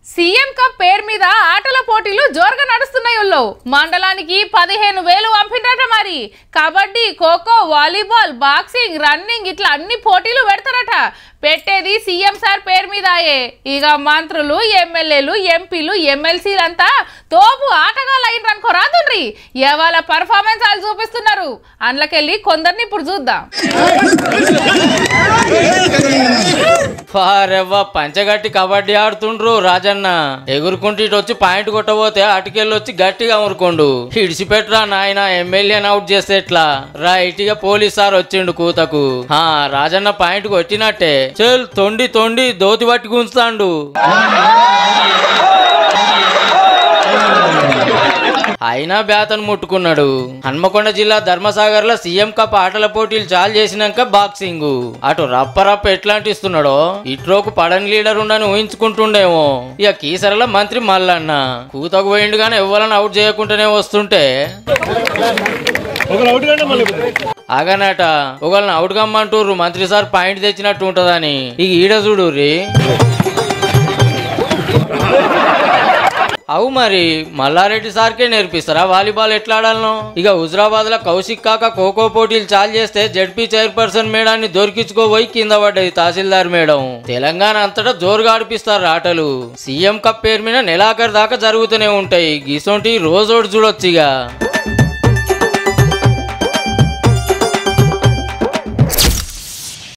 CM cup పేరు మీద ఆటల పోటీలు జోరుగా నడుస్తున్నాయి ఉల్లో మండలానికి పదిహేను వేలు పంపినట మరి kabaddi kho kho volleyball boxing running ఇట్లా అన్ని పోటీలు పెడతారట పెట్టేది సీఎం సార్ పేరు మీదాయే ఇక మంత్రులు ఎమ్మెల్యేలు ఎంపీలు ఎమ్మెల్సీలంతా తోపు ఆటగాళ్ళు అయిన అనుకో రాదుండ్రి ఇవాళ పర్ఫార్మెన్స్ వాళ్ళు చూపిస్తున్నారు అందులోకెళ్ళి కొందరిని ఇప్పుడు చూద్దాం వారెవ్వ పంచగట్టి కబడ్డీ ఆడుతుండ్రు రాజన్న ఎగురుకుంటూ ఇటు వచ్చి పాయింట్ కొట్టబోతే అటుకెళ్ళి వచ్చి గట్టిగా అమురుకోండు ఇడిచిపెట్టరా నాయన ఎమ్మెల్యేని అవుట్ చేస్తే ఎట్లా రైట్ గా పోలీస్ సార్ వచ్చిండు కూతకు హా రాజన్న పాయింట్ కొట్టినట్టే చెల్ తొండి తొండి దోతి పట్టి గుంచుతాండు అయినా బ్యాతను ముట్టుకున్నాడు హన్మకొండ జిల్లా ధర్మసాగర్ లో సీఎం కప్ ఆటల పోటీలు చాలు చేసినాక బాక్సింగ్ అటు రప్ప రప్ప ఎట్లాంటి ఇస్తున్నాడో ఇట్రోకు పడని లీడర్ ఉండని ఊహించుకుంటుండేమో ఇక కీసరల మంత్రి మల్లన్న కూతకు పోయిండు గానీ ఎవ్వరని అవుట్ చేయకుండానే వస్తుంటే ఆగనట ఒకళ్ళని అవుట్ కమ్మంటూర్రు మంత్రి సార్ పాయింట్ తెచ్చినట్టు ఉంటదని ఇక ఈడ చూడు అవు మరి మల్లారెడ్డి సార్కే నేర్పిస్తారా వాలీబాల్ ఎట్లా ఆడాలను ఇక హుజరాబాద్ లో కౌశిక్ కాక ఖోఖో పోటీలు చాలు చేస్తే జడ్పీ చైర్పర్సన్ మేడాన్ని దొరికించుకోబోయి కింద పడ్డది తహసీల్దార్ మేడం తెలంగాణ అంతటా జోరుగా ఆడిపిస్తారు ఆటలు సీఎం కప్ పేరు మీద నెలాఖరు దాకా జరుగుతూనే ఉంటాయి గిసొంటి రోజోడు చూడొచ్చు ఇక